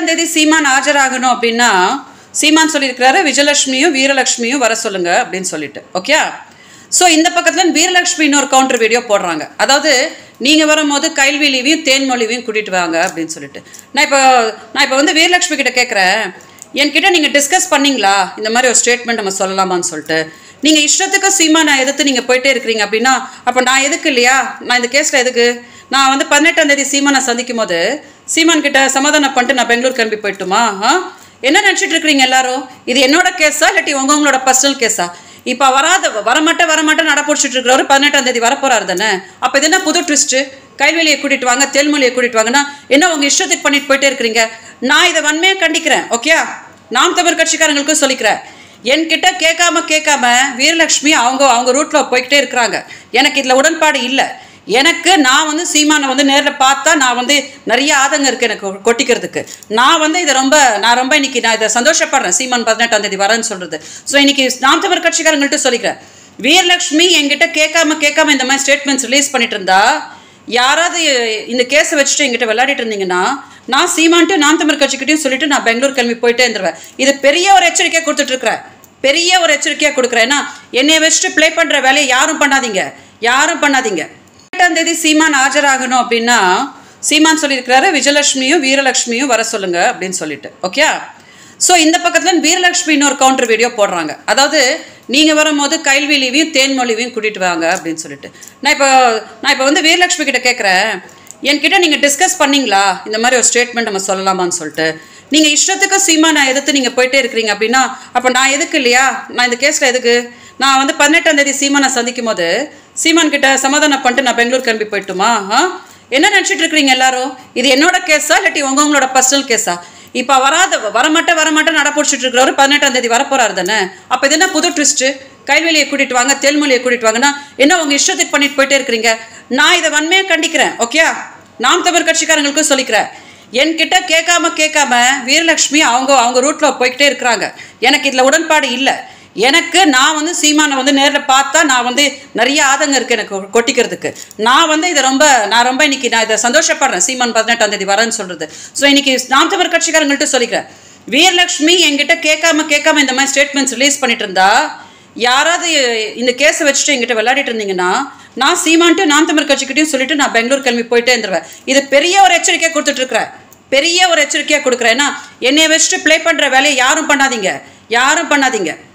பதினெட்டாம் தேதி சீமான் ஆஜராகணும் அப்படின்னா சீமான் சொல்லியிருக்கிறாரு விஜயலட்சுமியும் வீரலட்சுமியும் வர சொல்லுங்க அப்படின்னு சொல்லிட்டு ஓகே ஸோ இந்த பக்கத்தில் வீரலட்சுமி இன்னொரு கவுண்டர் வீடியோ போடுறாங்க அதாவது நீங்கள் வரும்போது கைல்விலிவையும் தேன்மொழிவையும் கூட்டிகிட்டு வாங்க அப்படின்னு சொல்லிட்டு நான் இப்போ நான் இப்போ வந்து வீரலட்சுமி கிட்ட கேட்குறேன் என்கிட்ட நீங்கள் டிஸ்கஸ் பண்ணீங்களா இந்த மாதிரி ஒரு ஸ்டேட்மெண்ட் நம்ம சொல்லலாமான்னு சொல்லிட்டு நீங்கள் இஷ்டத்துக்கு சீமானை எதிர்த்து நீங்கள் போயிட்டே இருக்கிறீங்க அப்படின்னா அப்போ நான் எதுக்கு இல்லையா நான் இந்த கேஸில் எதுக்கு நான் வந்து பதினெட்டாம் தேதி சீமானை சந்திக்கும் போது சீமான் கிட்ட சமாதானம் பண்ணிட்டு நான் பெங்களூர் கிளம்பி போயிட்டுமா ஆ என்ன நினச்சிட்டு இருக்கிறீங்க எல்லாரும் இது என்னோட கேஸா இல்லாட்டி உங்க உங்களோட பர்சனல் கேஸா இப்போ வராத வரமாட்டே வரமாட்டே நடப்பிடிச்சிட்டு இருக்கிறவர் பதினெட்டாம் தேதி வரப்போறாரு தானே அப்போ இது என்ன புது ட்விஸ்ட்டு கைவெளியை கூட்டிட்டு வாங்க தெல்மொழியை கூட்டிட்டு வாங்கன்னா என்ன உங்க இஷ்டத்துக்கு பண்ணிட்டு போயிட்டே இருக்கிறீங்க நான் இதை வன்மையாக கண்டிக்கிறேன் ஓகே நாம் தமிழ் கட்சிக்காரங்களுக்கும் சொல்லிக்கிறேன் என்கிட்ட கேட்காம கேட்காம வீரலட்சுமி அவங்க அவங்க ரூட்ல போய்கிட்டே இருக்கிறாங்க எனக்கு இதில் உடன்பாடு இல்லை எனக்கு நான் வந்து சீமானை வந்து நேரில் பார்த்தா நான் வந்து நிறைய ஆதங்கம் இருக்குது எனக்கு கொட்டிக்கிறதுக்கு நான் வந்து இதை ரொம்ப நான் ரொம்ப இன்னைக்கு நான் இதை சந்தோஷப்படுறேன் சீமான் பதினெட்டாம் தேதி வரேன்னு சொல்கிறது ஸோ இன்னைக்கு நாம் தமிழ் கட்சிக்காரங்கள்ட்ட சொல்லிக்கிறேன் வீரலட்சுமி என்கிட்ட கேட்காம கேட்காம இந்த மாதிரி ஸ்டேட்மெண்ட்ஸ் ரிலீஸ் பண்ணிட்டு இருந்தா யாராவது இந்த கேஸை வச்சுட்டு என்கிட்ட விளையாடிட்டு இருந்தீங்கன்னா நான் சீமான்ட்டு நான் தமிழ் கட்சிக்கிட்டையும் சொல்லிட்டு நான் பெங்களூர் கிளம்பி போயிட்டே இருந்துருவேன் இது பெரிய ஒரு எச்சரிக்கையை கொடுத்துட்டு இருக்கிறேன் பெரிய ஒரு எச்சரிக்கையாக கொடுக்குறேன் ஏன்னா என்னைய வச்சுட்டு ப்ளே பண்ணுற வேலையை யாரும் பண்ணாதீங்க யாரும் பண்ணாதீங்க எட்டாம் தேதி சீமான் ஆஜராகணும் அப்படின்னா சீமான் சொல்லியிருக்கிறாரு விஜயலட்சுமியும் வீரலட்சுமியும் வர சொல்லுங்க அப்படின்னு சொல்லிட்டு ஓகே ஸோ இந்த பக்கத்தில் வீரலட்சுமி இன்னொரு கவுண்டர் வீடியோ போடுறாங்க அதாவது நீங்கள் வரும்போது கைல்விலிவையும் தேன்மொழிவையும் கூட்டிகிட்டு வாங்க அப்படின்னு சொல்லிட்டு நான் இப்போ நான் இப்போ வந்து வீரலட்சுமி கிட்ட கேட்குறேன் என்கிட்ட நீங்கள் டிஸ்கஸ் பண்ணீங்களா இந்த மாதிரி ஒரு ஸ்டேட்மெண்ட் நம்ம சொல்லலாமான்னு சொல்லிட்டு நீங்கள் இஷ்டத்துக்கு சீமானை எதிர்த்து நீங்கள் போயிட்டே இருக்கிறீங்க அப்படின்னா அப்போ நான் எதுக்கு இல்லையா நான் இந்த கேஸில் எதுக்கு நான் வந்து பதினெட்டாம் தேதி சீமானை சந்திக்கும் போது சீமான் கிட்ட சமாதானம் பண்ணிட்டு நான் பெங்களூர் கிளம்பி போயிட்டுமா ஆ என்ன நினச்சிட்டு இருக்கிறீங்க எல்லாரும் இது என்னோட கேஸா இல்லாட்டி உங்க உங்களோட பர்சனல் கேஸா இப்போ வராத வரமாட்டே வரமாட்டே நடப்பிடிச்சிட்டு இருக்கிறவர் பதினெட்டாம் தேதி வரப்போறாரு தானே அப்போ இது என்ன புது ட்விஸ்ட்டு கைவெளியை கூட்டிட்டு வாங்க தெல்மொழியை கூட்டிட்டு வாங்கன்னா என்ன உங்க இஷ்டத்துக்கு பண்ணிட்டு போயிட்டே இருக்கிறீங்க நான் இதை வன்மையாக கண்டிக்கிறேன் ஓகே நாம் தமிழ் கட்சிக்காரங்களுக்கும் சொல்லிக்கிறேன் என்கிட்ட கேட்காம கேட்காம வீரலட்சுமி அவங்க அவங்க ரூட்ல போய்கிட்டே இருக்கிறாங்க எனக்கு இதில் உடன்பாடு இல்லை எனக்கு நான் வந்து சீமானை வந்து நேரில் பார்த்தா நான் வந்து நிறைய ஆதங்கம் இருக்குது எனக்கு கொட்டிக்கிறதுக்கு நான் வந்து இதை ரொம்ப நான் ரொம்ப இன்னைக்கு நான் இதை சந்தோஷப்படுறேன் சீமான் பதினெட்டாம் தேதி வரேன்னு சொல்கிறது ஸோ இன்னைக்கு நாம் தமிழ் கட்சிக்காரங்கள்ட்ட சொல்லிக்கிறேன் வீரலட்சுமி என்கிட்ட கேட்காம கேட்காம இந்த மாதிரி ஸ்டேட்மெண்ட்ஸ் ரிலீஸ் பண்ணிட்டு இருந்தா யாராவது இந்த கேஸை வச்சுட்டு என்கிட்ட விளையாடிட்டு இருந்தீங்கன்னா நான் சீமான்ட்டு நான் தமிழ் கட்சிக்கிட்டையும் சொல்லிட்டு நான் பெங்களூர் கிளம்பி போயிட்டே இருந்துருவேன் இது பெரிய ஒரு எச்சரிக்கையை கொடுத்துட்டு இருக்கிறேன் பெரிய ஒரு எச்சரிக்கையாக கொடுக்குறேன் ஏன்னா என்னைய வச்சுட்டு ப்ளே பண்ணுற வேலையை யாரும் பண்ணாதீங்க யாரும் பண்ணாதீங்க